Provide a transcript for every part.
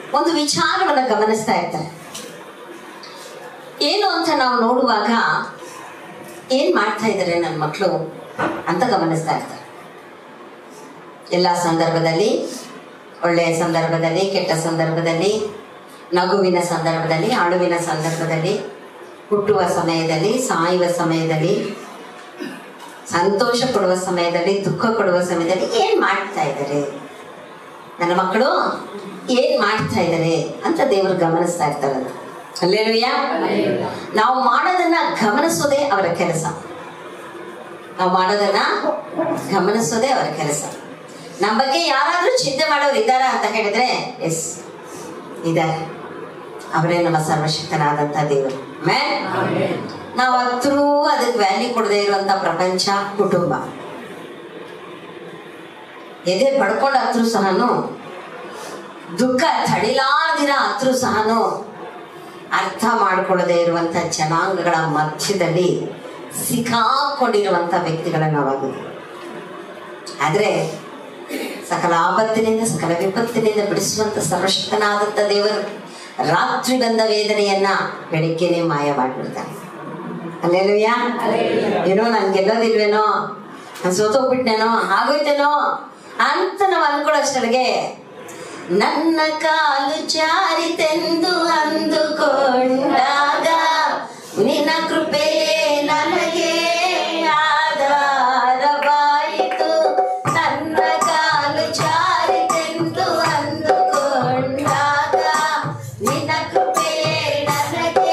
ಒಂದು ವಿಚಾರವನ್ನು ಗಮನಿಸ್ತಾ ಇರ್ತಾರೆ ಏನು ಅಂತ ನಾವು ನೋಡುವಾಗ ಏನ್ ಮಾಡ್ತಾ ಇದ್ದಾರೆ ನನ್ನ ಮಕ್ಕಳು ಅಂತ ಗಮನಿಸ್ತಾ ಇರ್ತಾರೆ ಎಲ್ಲ ಸಂದರ್ಭದಲ್ಲಿ ಒಳ್ಳೆಯ ಸಂದರ್ಭದಲ್ಲಿ ಕೆಟ್ಟ ಸಂದರ್ಭದಲ್ಲಿ ನಗುವಿನ ಸಂದರ್ಭದಲ್ಲಿ ಅಳುವಿನ ಸಂದರ್ಭದಲ್ಲಿ ಹುಟ್ಟುವ ಸಮಯದಲ್ಲಿ ಸಾಯುವ ಸಮಯದಲ್ಲಿ ಸಂತೋಷ ಕೊಡುವ ಸಮಯದಲ್ಲಿ ದುಃಖ ಕೊಡುವ ಸಮಯದಲ್ಲಿ ಏನ್ ಮಾಡ್ತಾ ಇದ್ದಾರೆ ನನ್ನ ಮಕ್ಕಳು ಏನ್ ಮಾಡ್ತಾ ಇದ್ದಾರೆ ಅಂತ ದೇವರು ಗಮನಿಸ್ತಾ ಇರ್ತಾರೆ ಅಲ್ಲೇಲುಯ್ಯ ನಾವು ಮಾಡೋದನ್ನ ಗಮನಿಸೋದೇ ಅವರ ಕೆಲಸ ನಾವು ಮಾಡೋದನ್ನ ಗಮನಿಸೋದೇ ಅವರ ಕೆಲಸ ನಮ್ಮ ಬಗ್ಗೆ ಯಾರಾದ್ರೂ ಚಿಂತೆ ಮಾಡೋರು ಇದ್ದಾರಾ ಅಂತ ಹೇಳಿದ್ರೆ ಎಸ್ ಇದ್ದಾರೆ ಅವರೇ ನಮ್ಮ ಸರ್ವಶಕ್ತನಾದಂತ ದೇವರು ಮೇ ನಾವು ಹತ್ರೂ ಅದಕ್ಕೆ ವ್ಯಾಲ್ಯೂ ಕೊಡದೇ ಇರುವಂತ ಪ್ರಪಂಚ ಕುಟುಂಬ ಎದೆ ಪಡ್ಕೊಂಡ ಹತ್ರು ಸಹನು ದುಃಖ ತಡಿಲಾರ್ದಿರ ಹತ್ರು ಸಹನು ಅರ್ಥ ಮಾಡ್ಕೊಳ್ಳದೆ ಇರುವಂತ ಜನಾಂಗಗಳ ಮಧ್ಯದಲ್ಲಿ ಸಿಕ್ಕಾಕೊಂಡಿರುವಂತ ವ್ಯಕ್ತಿಗಳನ್ನ ನಾವಾಗಿದೆ ಆದ್ರೆ ಸಕಲ ಆಪತ್ತಿನಿಂದ ಸಕಲ ವಿಪತ್ತಿನಿಂದ ಬಿಡಿಸುವಂತ ಸರ್ವಶಕ್ತನಾದಂತ ದೇವರು ರಾತ್ರಿ ಬಂದ ವೇದನೆಯನ್ನ ಬೆಳಿಗ್ಗೆನೆ ಮಾಯ ಮಾಡ್ಬಿಡ್ತಾನೆ ಅಲ್ಲೇಲುಯ್ಯ ಏನೋ ನನ್ ಗೆಲ್ಲೋದಿಲ್ವೇನೋ ನಾನು ಸೋತೋಗ್ಬಿಟ್ನೇನೋ ಆಗೋಯ್ತೇನೋ ಅಂತ ನಾವು ಅನ್ಕೊಳ್ಳೋಷ್ಟೊಳಗೆ ನನ್ನ ಕಾಲು ಜಾರಿತೆಂದು ಅಂದುಕೊಂಡಾಗ ನಿನ್ನ ಕೃಪೆಯೇ ನನಗೆ ಆಧಾರವಾಯಿತು ನನ್ನ ಕಾಲು ಜಾರಿತೆಂದು ಅಂದುಕೊಂಡಾಗ ನಿನ್ನ ಕೃಪೆಯೇ ನನಗೆ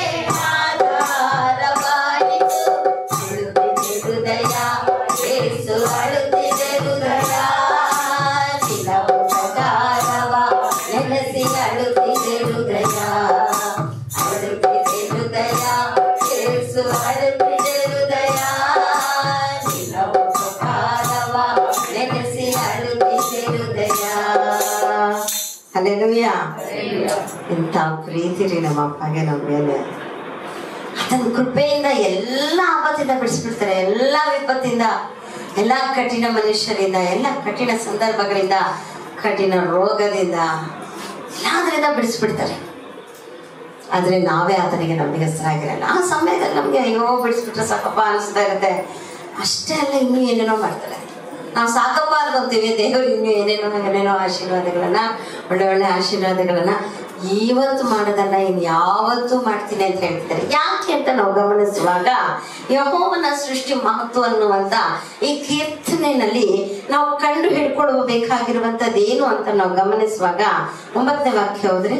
ಆಧಾರವಾಯಿತು ಅಳುತ್ತಿದೆ ಹೃದಯ ಏಸು ಅಳುತ್ತಿದೆ ಹೃದಯ ನಿನ್ನ ಉಪಕಾರವ ನೆನೆಸಿ ಅಳುತ್ತಿದೆ ಹೃದಯ ಅಳುತ್ತಿದೆ ಹೃದಯ ಏಸು ಅಳುತ್ತಿದೆ ಹೃದಯ ನಿನ್ನ ಉಪಕಾರವ ನೆನೆಸಿ ಅಳುತ್ತಿದೆ ಹೃದಯ ಅಲ್ಲೆಲುಯ್ಯ ಇಂಥ ಪ್ರೀತಿ ರೀ ನಮ್ಮ ಅಪ್ಪಗೆ ನಮ್ಮ ಮೇಲೆ ಅದನ್ನ ಕೃಪೆಯಿಂದ ಎಲ್ಲ ಆಪತ್ತಿಂದ ಬಿಡಿಸ್ಬಿಡ್ತಾರೆ ಎಲ್ಲ ವಿಪತ್ತಿಂದ ಎಲ್ಲ ಕಠಿಣ ಮನುಷ್ಯರಿಂದ ಎಲ್ಲ ಕಠಿಣ ಸಂದರ್ಭಗಳಿಂದ ಕಠಿಣ ರೋಗದಿಂದ ಎಲ್ಲದರಿಂದ ಬಿಡಿಸ್ಬಿಡ್ತಾರೆ ಆದ್ರೆ ನಾವೇ ಆತನಿಗೆ ನಂಬಿಗಸ್ತರಾಗಿರಲ್ಲ ಆ ಸಮಯದಲ್ಲಿ ನಮ್ಗೆ ಅಯ್ಯೋ ಬಿಡಿಸ್ಬಿಟ್ರೆ ಸಾಕಪ್ಪ ಅನಿಸ್ತಾ ಇರುತ್ತೆ ಅಷ್ಟೇ ಅಲ್ಲ ಇನ್ನೂ ಏನೇನೋ ಮಾಡ್ತಾರೆ ನಾವು ಸಾಕಪ್ಪ ಅನ್ಕೊಂತೀವಿ ದೇವರು ಇನ್ನೂ ಏನೇನೋ ಏನೇನೋ ಆಶೀರ್ವಾದಗಳನ್ನ ಒಳ್ಳೆ ಒಳ್ಳೆ ಆಶೀರ್ವಾದಗಳನ್ನ ಇವತ್ತು ಮಾಡೋದನ್ನ ಇನ್ನು ಯಾವತ್ತೂ ಮಾಡ್ತೀನಿ ಅಂತ ಹೇಳ್ತಿದ್ದಾರೆ ಯಾಕೆ ಅಂತ ನಾವು ಗಮನಿಸುವಾಗ ಯಹೋವನ ಸೃಷ್ಟಿ ಮಹತ್ವ ಅನ್ನುವಂತ ಈ ಕೀರ್ತನೆಯಲ್ಲಿ ನಾವು ಕಂಡು ಹಿಡ್ಕೊಳ್ಬೇಕಾಗಿರುವಂತದ್ದು ಏನು ಅಂತ ನಾವು ಗಮನಿಸುವಾಗ ಒಂಬತ್ತನೇ ವಾಕ್ಯ ಹೋದ್ರೆ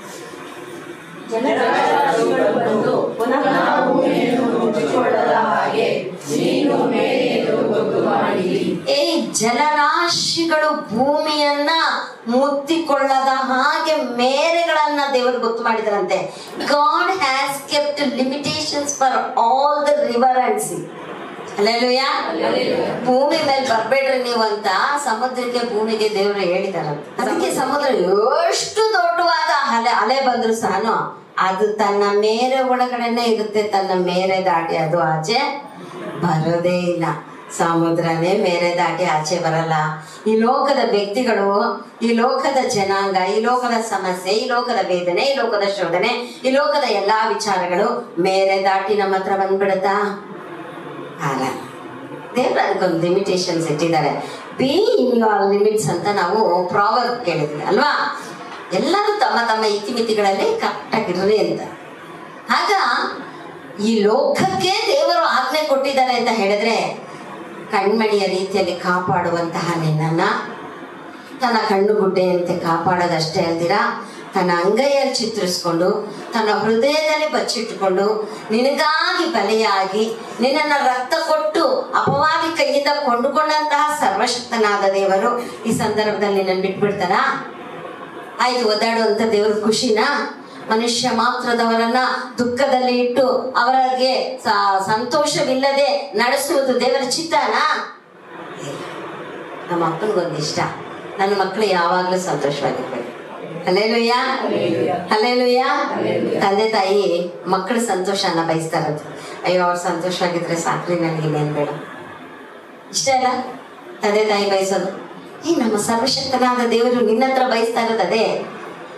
ಜನರಾಶಿಗಳು ಬಂದು ಪುನಃ ಭೂಮಿಯನ್ನು ಮುಚ್ಚಿಕೊಳ್ಳದ ಹಾಗೆ ನೀನು ಮೇಲೆದ್ದು ಗೊತ್ತು ಮಾಡಿರಿ ಈ ಜಲರಾಶಿಗಳು ಭೂಮಿಯನ್ನ ಮುತ್ತಿಕೊಳ್ಳದ ಹಾಗೆ ಮೇರೆಗಳನ್ನ ದೇವರು ಗೊತ್ತು ಮಾಡಿದರಂತೆ God has kept limitations for all the river and sea ಅಲ್ಲೆಲ್ಲೂಯ ಭೂಮಿ ಮೇಲೆ ಬರ್ಬೇಡ್ರಿ ನೀವು ಅಂತ ಸಮುದ್ರಕ್ಕೆ ಭೂಮಿಗೆ ದೇವರು ಹೇಳಿದಾರಂತೆ ಅದಕ್ಕೆ ಸಮುದ್ರ ಎಷ್ಟು ದೊಡ್ಡವಾದ ಅಲೆ ಅಲೆ ಬಂದ್ರು ಸಹನು ಅದು ತನ್ನ ಮೇರೆ ಒಳಗಡೆನೆ ಇರುತ್ತೆ ತನ್ನ ಮೇರೆ ದಾಟಿ ಅದು ಆಚೆ ಬರೋದೇ ಇಲ್ಲ ಸಮುದ್ರನೇ ಮೇರೆ ದಾಟಿ ಆಚೆ ಬರಲ್ಲ ಈ ಲೋಕದ ವ್ಯಕ್ತಿಗಳು ಈ ಲೋಕದ ಜನಾಂಗ ಈ ಲೋಕದ ಸಮಸ್ಯೆ ಈ ಲೋಕದ ವೇದನೆ ಈ ಲೋಕದ ಶೋಧನೆ ಈ ಲೋಕದ ಎಲ್ಲಾ ವಿಚಾರಗಳು ಮೇರೆ ದಾಟಿ ನಮ್ಮ ಹತ್ರ ಬಂದ್ಬಿಡುತ್ತಾ ಅಲ್ಲ ದೇವ್ರು ಅದಕ್ಕೊಂದು ಲಿಮಿಟೇಷನ್ಸ್ ಇಟ್ಟಿದ್ದಾರೆ ಬಿ ಇನ್ ಯುವರ್ ಲಿಮಿಟ್ಸ್ ಅಂತ ನಾವು ಪ್ರಾವರ್ ಕೇಳಿದ್ವಿ ಅಲ್ವಾ ಎಲ್ಲರೂ ತಮ್ಮ ತಮ್ಮ ಇತಿಮಿತಿಗಳಲ್ಲಿ ಕರೆಕ್ಟಾಗಿರ್ರಿ ಅಂತ ಆಗ ಈ ಲೋಕಕ್ಕೆ ದೇವರು ಆಜ್ಞೆ ಕೊಟ್ಟಿದ್ದಾರೆ ಅಂತ ಹೇಳಿದ್ರೆ ಕಣ್ಮಣಿಯ ರೀತಿಯಲ್ಲಿ ಕಾಪಾಡುವಂತಹ ನಿನ್ನನ್ನ ತನ್ನ ಕಣ್ಣು ಗುಡ್ಡೆಯಂತೆ ಕಾಪಾಡೋದಷ್ಟೇ ಅಲ್ದಿರ ತನ್ನ ಅಂಗೈಯಲ್ಲಿ ಚಿತ್ರಿಸ್ಕೊಂಡು ತನ್ನ ಹೃದಯದಲ್ಲಿ ಬಚ್ಚಿಟ್ಟುಕೊಂಡು ನಿನಗಾಗಿ ಬಲಿಯಾಗಿ ನಿನ್ನನ್ನ ರಕ್ತ ಕೊಟ್ಟು ಅಪವಾದಿ ಕೈಯಿಂದ ಕೊಂಡುಕೊಂಡಂತಹ ಸರ್ವಶಕ್ತನಾದ ದೇವರು ಈ ಸಂದರ್ಭದಲ್ಲಿ ನಿನ್ನ ಬಿಟ್ಬಿಡ್ತಾರಾ ಆಯ್ತು ಒದ್ದಾಡುವಂತ ದೇವ್ರ ಖುಷಿನ ಮನುಷ್ಯ ಮಾತ್ರದವರನ್ನ ದುಃಖದಲ್ಲಿ ಇಟ್ಟು ಅವರಿಗೆ ಸ- ಸಂತೋಷವಿಲ್ಲದೆ ನಡೆಸುವುದು ದೇವರ ಚಿತ್ತನಾ ಇಲ್ಲ. ನಮ್ಮ ಅಪ್ಪನಿಗೊಂದು ಇಷ್ಟ ನನ್ನ ಮಕ್ಕಳು ಯಾವಾಗ್ಲೂ ಸಂತೋಷವಾಗಿರ್ಬೇಕು ಅಲ್ಲೇಲುಯ್ಯ ಅಲ್ಲೇಲುಯ್ಯ ತಂದೆ ತಾಯಿ ಮಕ್ಕಳ ಸಂತೋಷನ ಬಯಸ್ತಾರಂತೆ ಅಯ್ಯೋ ಅವ್ರು ಸಂತೋಷವಾಗಿದ್ರೆ ಸಾಕ್ರಿ ನನಗೆ ಇನ್ನೇನ್ ಬೇಡ ಇಷ್ಟ ಅಲ್ಲ ತಂದೆ ತಾಯಿ ಬಯಸೋದು ಏ ನಮ್ಮ ಸರ್ವಶಕ್ತನಾದ ದೇವರು ನಿನ್ನ ಹತ್ರ ಬಯಸ್ತಾ ಇರೋದು ಅದೇ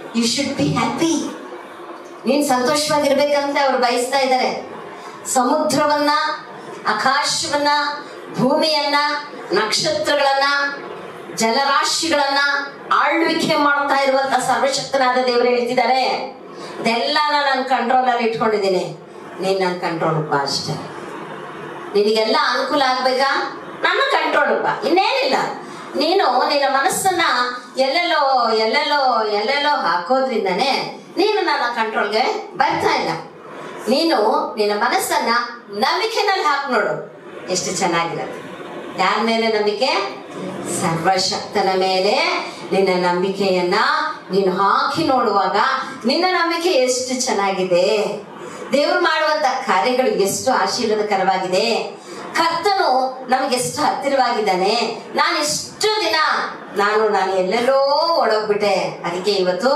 ಯು ಶುಡ್ ಬಿ ಹ್ಯಾಪಿ ನೀನ್ ಸಂತೋಷವಾಗಿರ್ಬೇಕಂತ ಅವ್ರು ಬಯಸ್ತಾ ಇದ್ದಾರೆ ಸಮುದ್ರವನ್ನ ಆಕಾಶವನ್ನ ಭೂಮಿಯನ್ನ ನಕ್ಷತ್ರಗಳನ್ನ ಜಲರಾಶಿಗಳನ್ನ ಆಳ್ವಿಕೆ ಮಾಡ್ತಾ ಇರುವಂತ ಸರ್ವಶಕ್ತನಾದ ದೇವರು ಹೇಳ್ತಿದ್ದಾರೆ ಇದೆಲ್ಲ ನಾನು ಕಂಟ್ರೋಲ್ ಅಲ್ಲಿ ಇಟ್ಕೊಂಡಿದ್ದೀನಿ ನೀನ್ ನನ್ನ ಕಂಟ್ರೋಲ್ ಬಾ ಅಷ್ಟೇ ನಿನಗೆಲ್ಲ ಅನುಕೂಲ ಆಗ್ಬೇಕಾ ನನ್ನ ಕಂಟ್ರೋಲ್ ಬಾ ಇನ್ನೇನಿಲ್ಲ ನೀನು ನಿನ್ನ ಮನಸ್ಸನ್ನ ಎಲ್ಲೆಲ್ಲೋ ಎಲ್ಲೆಲ್ಲೋ ಎಲ್ಲೆಲ್ಲೋ ಹಾಕೋದ್ರಿಂದನೇ ನೀನು ನನ್ನ ಕಂಟ್ರೋಲ್ಗೆ ಬರ್ತಾ ಇಲ್ಲ ನೀನು ನಿನ್ನ ಮನಸ್ಸನ್ನ ನಂಬಿಕೆನಲ್ಲಿ ಹಾಕಿ ನೋಡು ಎಷ್ಟು ಚೆನ್ನಾಗಿರುತ್ತೆ ಯಾರ ಮೇಲೆ ನಂಬಿಕೆ ಸರ್ವಶಕ್ತನ ಮೇಲೆ ನಿನ್ನ ನಂಬಿಕೆಯನ್ನ ನೀನು ಹಾಕಿ ನೋಡುವಾಗ ನಿನ್ನ ನಂಬಿಕೆ ಎಷ್ಟು ಚೆನ್ನಾಗಿದೆ ದೇವರು ಮಾಡುವಂತ ಕಾರ್ಯಗಳು ಎಷ್ಟು ಆಶೀರ್ವಾದಕರವಾಗಿದೆ ಕರ್ತನು ನಮಗೆ ಎಷ್ಟು ಹತ್ತಿರವಾಗಿದ್ದಾನೆ ನಾನು ಎಷ್ಟು ದಿನ ನಾನು ನಾನು ಎಲ್ಲೆಲ್ಲೋ ಒಡೋಗ್ಬಿಟ್ಟೆ ಅದಕ್ಕೆ ಇವತ್ತು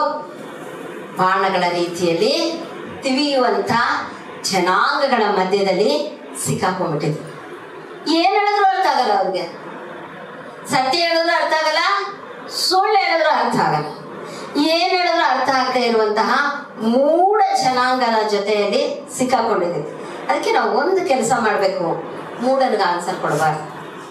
ಬಾಣಗಳ ರೀತಿಯಲ್ಲಿ ತಿವಿಯುವಂತ ಜನಾಂಗಗಳ ಮಧ್ಯದಲ್ಲಿ ಸಿಕ್ಕಾಕೊಂಡ್ಬಿಟ್ಟಿದ್ವಿ ಏನ್ ಹೇಳಿದ್ರು ಅರ್ಥ ಆಗಲ್ಲ ಅವ್ರಿಗೆ ಸತ್ಯ ಹೇಳಿದ್ರು ಅರ್ಥ ಆಗಲ್ಲ ಸುಳ್ಳು ಹೇಳಿದ್ರು ಅರ್ಥ ಆಗಲ್ಲ ಏನ್ ಹೇಳಿದ್ರು ಅರ್ಥ ಆಗದೆ ಇರುವಂತಹ ಮೂಢ ಜನಾಂಗದ ಜೊತೆಯಲ್ಲಿ ಸಿಕ್ಕಾಕೊಂಡಿದ್ದೀವಿ ಅದಕ್ಕೆ ನಾವು ಒಂದು ಕೆಲಸ ಮಾಡಬೇಕು ಮೂಢನಿಗೆ ಆನ್ಸರ್ ಕೊಡಬಾರ್ದು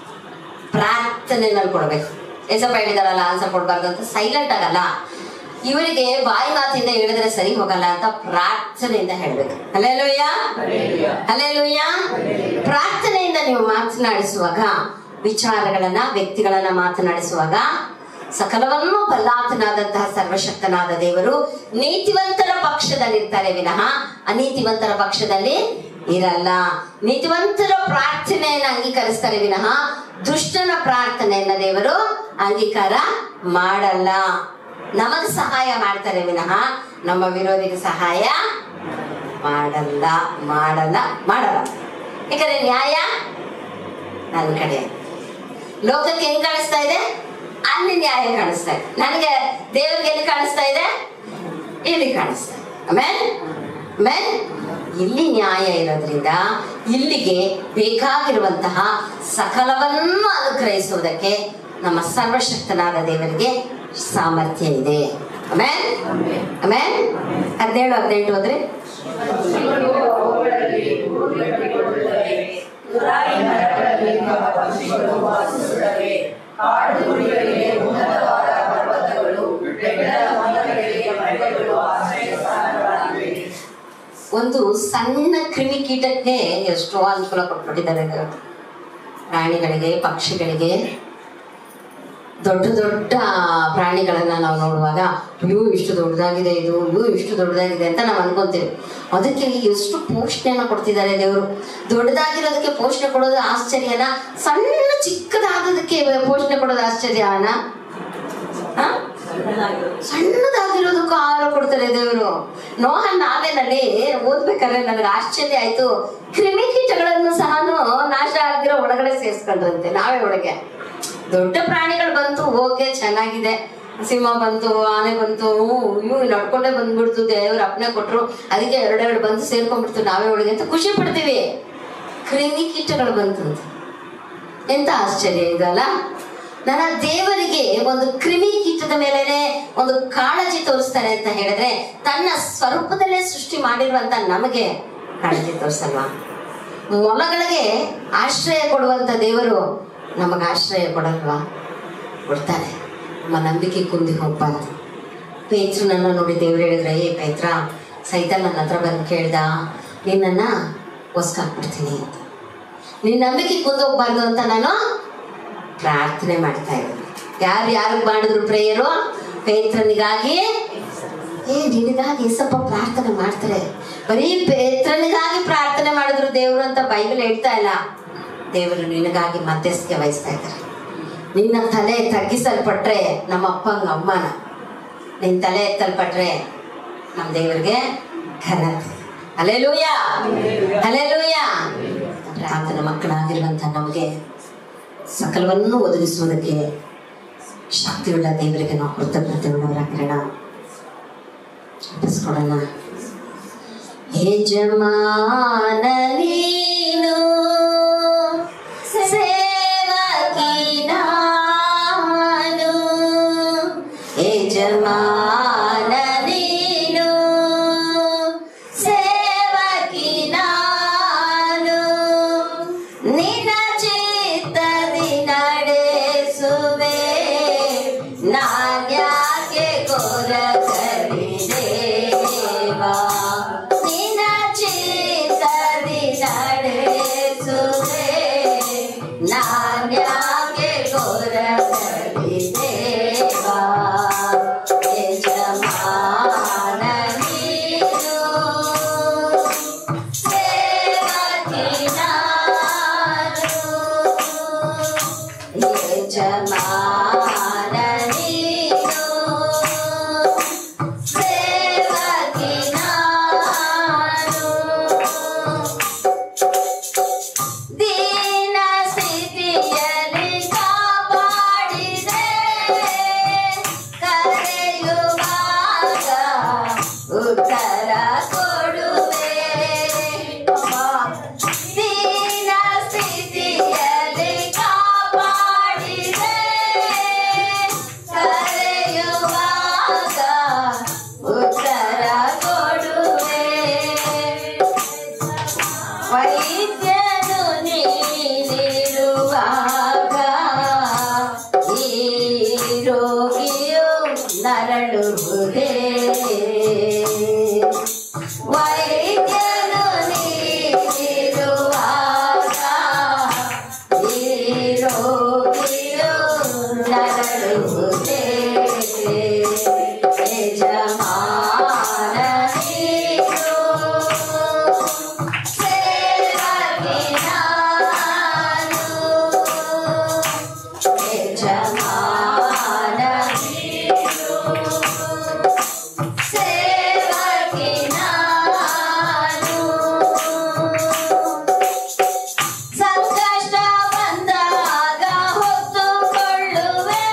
ಪ್ರಾರ್ಥನೆನಲ್ಲಿ ಕೊಡಬೇಕು ಏಸಪ್ಪ ಹೇಳಿದಾರಲ್ಲ ಆನ್ಸರ್ ಕೊಡಬಾರ್ದು ಅಂತ ಸೈಲೆಂಟ್ ಆಗಲ್ಲ ಇವರಿಗೆ ಬಾಯಿ ಮಾತಿಂದ ಹೇಳಿದ್ರೆ ಸರಿ ಹೋಗಲ್ಲ ಅಂತ ಪ್ರಾರ್ಥನೆಯಿಂದ ಹೇಳ್ಬೇಕು ಅಲ್ಲೇಲೂಯ್ಯ ಅಲ್ಲೇಲೂಯ್ಯ ಪ್ರಾರ್ಥನೆಯಿಂದ ನೀವು ಮಾತನಾಡಿಸುವಾಗ ವಿಚಾರಗಳನ್ನ ವ್ಯಕ್ತಿಗಳನ್ನ ಮಾತನಾಡಿಸುವಾಗ ಸಕಲವನ್ನು ಬಲ್ಲಾತನಾದಂತಹ ಸರ್ವಶಕ್ತನಾದ ದೇವರು ನೀತಿವಂತರ ಪಕ್ಷದಲ್ಲಿರ್ತಾರೆ ವಿನಃ ಅನೀತಿವಂತರ ಪಕ್ಷದಲ್ಲಿ ಇರಲ್ಲ ನೀತಿವಂತರ ಪ್ರಾರ್ಥನೆಯನ್ನು ಅಂಗೀಕರಿಸ್ತಾರೆ ವಿನಃ ದುಷ್ಟನ ಪ್ರಾರ್ಥನೆಯನ್ನ ದೇವರು ಅಂಗೀಕಾರ ಮಾಡಲ್ಲ ನಮಗೆ ಸಹಾಯ ಮಾಡ್ತಾರೆ ವಿನಃ ನಮ್ಮ ವಿರೋಧಿಗೆ ಸಹಾಯ ಮಾಡಲ್ಲ ಮಾಡಲ್ಲ ಮಾಡಲ್ಲ ಯಾಕಂದ್ರೆ ನ್ಯಾಯ ನನ್ನ ಕಡೆ ಲೋಕಕ್ಕೆ ಹೆಂಗ್ ಕಾಣಿಸ್ತಾ ಇದೆ ಅಲ್ಲಿ ನ್ಯಾಯ ಕಾಣಿಸ್ತಾ ಇದೆ ನನಗೆ ದೇವ್ರಿಗೆ ಎಲ್ಲಿ ಕಾಣಿಸ್ತಾ ಇದೆ ಇಲ್ಲಿ ಕಾಣಿಸ್ತಾ ಇದೆ ಆಮೇಲೆ ಆಮೇಲೆ ಇಲ್ಲಿ ನ್ಯಾಯ ಇರೋದ್ರಿಂದ ಇಲ್ಲಿಗೆ ಬೇಕಾಗಿರುವಂತಹ ಸಕಲವನ್ನು ಅನುಗ್ರಹಿಸುವುದಕ್ಕೆ ನಮ್ಮ ಸರ್ವಶಕ್ತನಾದ ದೇವರಿಗೆ ಸಾಮರ್ಥ್ಯ ಇದೆ ಆಮೇಲೆ ಆಮೇಲೆ ಹದಿನೇಳು ಹದಿನೆಂಟು ಹೋದ್ರೆ ಅವುಗಳಲ್ಲಿ ಗಟ್ಟಿಕೊಳ್ಳುತ್ತವೆ ತುರಾಯಿ ಮರಗಳಲ್ಲಿರುವ ಪಕ್ಷಿಗಳು ವಾಸಿಸುತ್ತವೆ ಕಾಡು ಗುಡಿಗಳಿಗೆ ಉನ್ನತವಾದ ಪರ್ವತಗಳು ಬೆಟ್ಟದ ಮೊಲಗಳಿಗೆ ಮಳೆಗಳು ಆಶ್ರಯ ಸ್ಥಾನಗಳಾಗಿವೆ ಒಂದು ಸಣ್ಣ ಕ್ರಿಮಿಕೀಟಕ್ಕೆ ಎಷ್ಟೋ ಅನುಕೂಲ ಕೊಟ್ಬಿಟ್ಟಿದ್ದಾರೆ ದೇವರು. ಪ್ರಾಣಿಗಳಿಗೆ ಪಕ್ಷಿಗಳಿಗೆ ದೊಡ್ಡ ದೊಡ್ಡ ಪ್ರಾಣಿಗಳನ್ನ ನಾವು ನೋಡುವಾಗ ಅಯ್ಯೋ ಇಷ್ಟು ದೊಡ್ಡದಾಗಿದೆ ಇದು ಅಯ್ಯೋ ಇಷ್ಟು ದೊಡ್ಡದಾಗಿದೆ ಅಂತ ನಾವು ಅನ್ಕೊಂತೀವಿ ಅದಕ್ಕೆ ಎಷ್ಟು ಪೋಷಣೆಯನ್ನ ಕೊಡ್ತಿದ್ದಾರೆ ದೇವರು ದೊಡ್ಡದಾಗಿರೋದಕ್ಕೆ ಪೋಷಣೆ ಕೊಡೋದು ಆಶ್ಚರ್ಯನ ಸಣ್ಣ ಚಿಕ್ಕದಾಗೋದಕ್ಕೆ ಪೋಷಣೆ ಕೊಡೋದು ಆಶ್ಚರ್ಯನ ಹಾ ಸಣ್ಣದಾಗಿರೋದಕ್ಕೂ ಆಹಾರ ಕೊಡ್ತಾರೆ ದೇವರು ನೋಹನ್ ನಾವೇನಲ್ಲಿ ಓದ್ಬೇಕಾದ್ರೆ ನನಗೆ ಆಶ್ಚರ್ಯ ಆಯ್ತು ಕ್ರಿಮಿಕೀಟಗಳನ್ನು ಸಹ ನಾಶ ಆಗದಿರೋ ಒಳಗಡೆ ಸೇರಿಸ್ಕೊಂಡ್ರಂತೆ ನಾವೇ ಒಳಗೆ ದೊಡ್ಡ ಪ್ರಾಣಿಗಳು ಬಂತು ಓಕೆ ಚೆನ್ನಾಗಿದೆ ಸಿಂಹ ಬಂತು ಆನೆ ಬಂತು ಇವು ನಡ್ಕೊಂಡೇ ಬಂದ್ಬಿಡ್ತು ದೇವ್ರ ಅಪ್ಪನೆ ಕೊಟ್ರು ಅದಕ್ಕೆ ಎರಡೆರಡು ಬಂದು ಸೇರ್ಕೊಂಡ್ಬಿಡ್ತು ನಾವೇ ಒಳಗೆ ಅಂತ ಖುಷಿ ಪಡ್ತೀವಿ ಕ್ರಿಮಿಕೀಟಗಳು ಬಂತು ಅಂತ ಎಂತ ಆಶ್ಚರ್ಯ ಇದಲ್ಲ ನನ್ನ ದೇವರಿಗೆ ಒಂದು ಕ್ರಿಮಿ ಕೀಟದ ಮೇಲೆ ಒಂದು ಕಾಳಜಿ ತೋರಿಸ್ತಾರೆ ಅಂತ ಹೇಳಿದ್ರೆ ತನ್ನ ಸ್ವರೂಪದಲ್ಲೇ ಸೃಷ್ಟಿ ಮಾಡಿರುವಂತ ನಮಗೆ ಕಾಳಜಿ ತೋರಿಸಲ್ವಾ ಮೊಲಗಳಿಗೆ ಆಶ್ರಯ ಕೊಡುವಂತ ದೇವರು ನಮಗೆ ಆಶ್ರಯ ಕೊಡಲ್ವಾ ಕೊಡ್ತಾರೆ ನಮ್ಮ ನಂಬಿಕೆ ಕುಂದಿ ಹೋಗ್ಬಾರ್ದು ಪೇತ್ರನನ್ನ ನೋಡಿ ದೇವ್ರು ಹೇಳಿದ್ರೆ ಏ ಪೇತ್ರ ಸೈತ ನನ್ನ ಹತ್ರ ಬಂದು ಕೇಳ್ದ ನಿನ್ನನ್ನ ಹೊಸ್ಕಾಕ್ಬಿಡ್ತೀನಿ ಅಂತ ನಿನ್ನ ನಂಬಿಕೆ ಕುಂದೋಗ್ಬಾರ್ದು ಅಂತ ನಾನು ಪ್ರಾರ್ಥನೆ ಮಾಡ್ತಾ ಇದ್ದೀನಿ ಯಾರು ಯಾರಿಗೆ ಮಾಡಿದ್ರು ಪ್ರೇಯರು ಪೇತ್ರನಿಗಾಗಿ ಏ ನಿನಗಾಗಿ ಸ್ವಲ್ಪ ಪ್ರಾರ್ಥನೆ ಮಾಡ್ತಾರೆ ಬರೀ ಪೇತ್ರನಿಗಾಗಿ ಪ್ರಾರ್ಥನೆ ಮಾಡಿದ್ರು ದೇವರು ಅಂತ ಬೈಬಲ್ ಹೇಳ್ತಾ ಇಲ್ಲ ದೇವರು ನಿನಗಾಗಿ ಮಧ್ಯಸ್ಥಿಕೆ ವಹಿಸ್ತಾ ಇದ್ದಾರೆ ನಿನ್ನ ತಲೆ ತಗ್ಗಿಸಲ್ಪಟ್ರೆ ನಮ್ಮ ಅಪ್ಪಂಗ ಅಮ್ಮನ ನಿನ್ನ ತಲೆ ಎತ್ತಲ್ಪಟ್ರೆ ನಮ್ಮ ದೇವರಿಗೆ ಘನತೆ ಅಲೆಲೂಯ ಅಲೆಲೂಯ ಆತನ ಮಕ್ಕಳಾಗಿರುವಂಥ ನಮಗೆ ಸಕಲವನ್ನು ಒದಗಿಸುವುದಕ್ಕೆ ಶಕ್ತಿಯುಳ್ಳ ದೇವರಿಗೆ ನಾವು ಕೃತಜ್ಞತೆ ಉಳ್ಳವರಾಗಿರೋಣ ಅರ್ಪಿಸ್ಕೊಡೋಣ ಯಜಮಾನ ನೀನು ಸೇವಕಿ ನಾನು ಯಜಮಾನ ಉತ್ತರ ಕೊಡುವೆ ವೈದ್ಯನು ನೀನಿರುವಾಗ ಈ ರೋಗಿಯು ನರಳುವುದೇ ವೈದ್ಯನು ನೀನಿರುವಾಗ ಈ ರೋಗಿಯು ನರಳುವುದೇ ಯಜಮಾನ ನೀನು ಸಂಕಷ್ಟ ಬಂದಾಗ ಹೊತ್ತುಕೊಳ್ಳುವೆ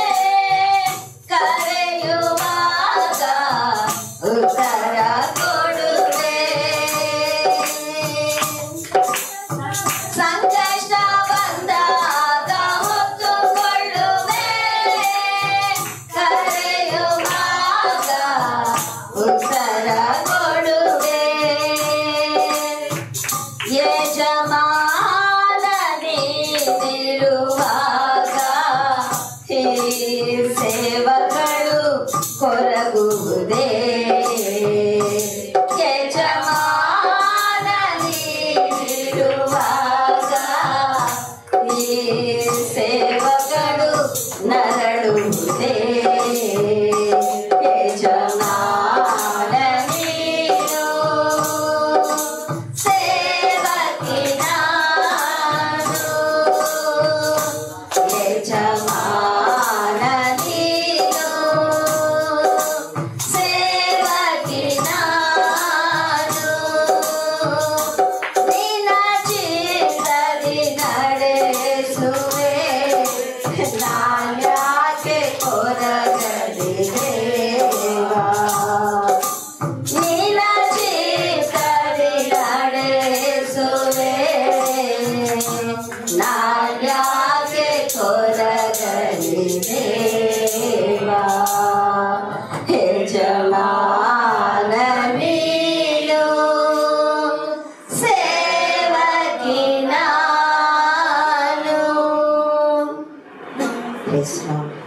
ಕರೆಯುವಾಗ ಉತ್ತರ ಕೊಡುವೆ ಸಂಕಷ್ಟ ಬಂದಾಗ ಹೊತ್ತುಕೊಳ್ಳುವೆ ಕರೆಯುವಾಗ ಉತ್ತರ ಕೊಡುವೆ ಯಜಮಾನನಿರುವಾಗ ಈ ಸೇವಕಳು ಕೊರಗುವುದೇ ಯಜಮಾನನಿರುವಾಗ ಈ ಸೇವಕಳು ನರಳುವುದೇ ಯಜಮಾನ ನೀನು ಸೇವಕಿ ನಾನು ಯಜಮಾನ ನೀನು ಸೇವಕಿ ನಾನು ನಿನ್ನ ಚಿತ್ತದಿ ನಡೆಸುವೆ ನಾನ್ಯಾಕೆ ಕೊರಗಲಿ ದೇವಾ ನೀನ ಚಿತ್ತದಿ ನಡೆಸುವೆ ನಾನ್ಯಾಕೆ ಕೊರಗಲಿ ದೇವಾ ಯಜಮಾನ ನೀನು ಸೇವಕಿ ನಾನು Praise Lord.